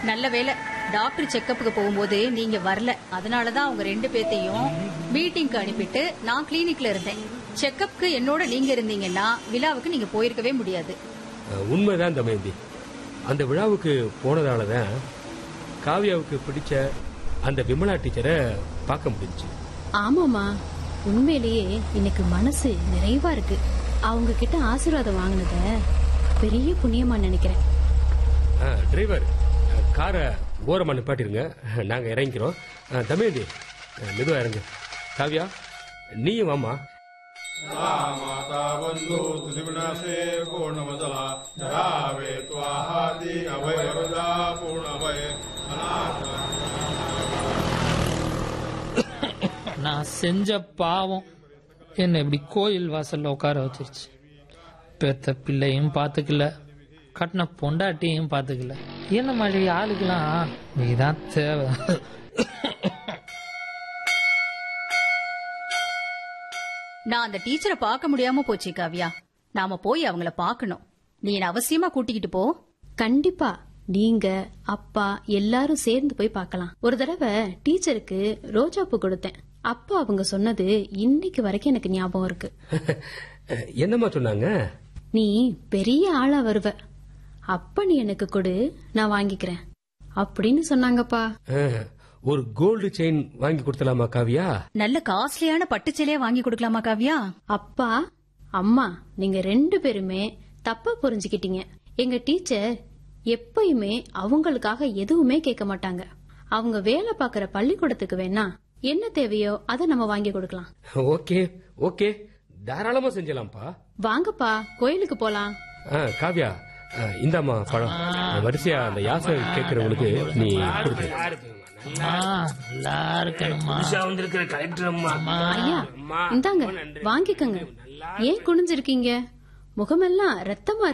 நல்ல வேலை டாக்டர் செக்கப்புக்கு போகும்போது நீங்க வரல அதனாலதான் அவங்க ரெண்டு பேர்த்தையும் மீட்டிங்க்கு அனுப்பிட்டு நான் கிளினிக்ல இருந்தேன் செக்கப்புக்கு என்னோட நீங்க இருந்தீங்கன்னா விழாவுக்கு நீங்க போயிருக்கவே முடியாது அஹ், உண்மைதான் தமயந்தி அந்த விழாவுக்கு போனதால தான் காவியாவுக்கு பிடிச்ச அந்த விமலா டீச்சரை பார்க்க முடிஞ்சுச்சு ஆமாமா உண்மையிலேயே எனக்கு மனசு நிறைவா இருக்கு அவங்க கிட்ட ஆசீர்வாதம் வாங்கினத பெரிய புண்ணியமா நினைக்கிறேன் அஹ், டிரைவர் அஹ், காரை ஓரமா நிப்பாட்டிருங்க நாங்க இறங்கிக்கிறோம் அஹ், தமயந்தி அஹ், மெதுவா இறங்கு காவியா நீயும் வாமா माता बन्धु त्रिविनाशे पूर्णमदला जरावे त्वाहादि अभयवरदा पूर्णभय நான் செஞ்ச பாவம் என்னை இப்படி கோயில் வாசல்ல உட்கார வச்சிருச்சு பெத்த பிள்ளையும் பாத்துக்கல கட்டின பொண்டாட்டியும் பாத்துக்கல என்ன மாதிரி ஆளுக்கெல்லாம் நீதான் தேவை நான் அந்த டீச்சரை பார்க்க முடியாம போச்சு காவ்யா நாம போய் அவங்கள பார்க்கணும் நீ என்னை அவசியமா கூட்டிக்கிட்டு போ கண்டிப்பா நீங்க அப்பா எல்லாரும் சேர்ந்து போய் பார்க்கலாம் ஒரு தடவை டீச்சருக்கு ரோஜா பூ கொடுத்தேன் அப்பா அவங்க சொன்னது இன்னைக்கு வரைக்கும் எனக்கு ஞாபகம் இருக்கு அஹ், என்னம்மா சொன்னாங்க நீ பெரிய ஆளா வருவ அப்ப நீ எனக்கு கொடு நான் வாங்கிக்கிறேன் அப்படின்னு சொன்னாங்கப்பா அஹ், ஒரு கோல்டு செயின் வாங்கி கொடுத்தலாமா காவியா நல்ல காஸ்ட்லியான பட்டு சேலையா வாங்கி கொடுக்கலாமா காவ்யா அப்பா அம்மா நீங்க ரெண்டு பேருமே தப்பா புரிஞ்சுக்கிட்டீங்க எங்க டீச்சர் எப்பயுமே அவங்களுக்காக எதுவுமே கேட்க மாட்டாங்க அவங்க வேலை பார்க்கற பள்ளிக்கூடத்துக்கு வேணா என்ன தேவையோ அதை நம்ம வாங்கி கொடுக்கலாம் ஓகே ஓகே தாராளமா செஞ்சலாம்ப்பா வாங்கப்பா கோயிலுக்கு போலாம் ஆ, காவ்யா ஆ, இந்தாம்மா பழம் வரிசையா அந்த யாசை கேட்கறவங்களுக்கு நீ கொடுத்து அம்மா, நல்லா இருக்கணுமா வந்திருக்கிற கலெக்டர் அம்மா ஐயா இந்தாங்க வாங்கிக்கங்க ஏன் குனிஞ்சிருக்கீங்க முகமெல்லாம் ரத்தமா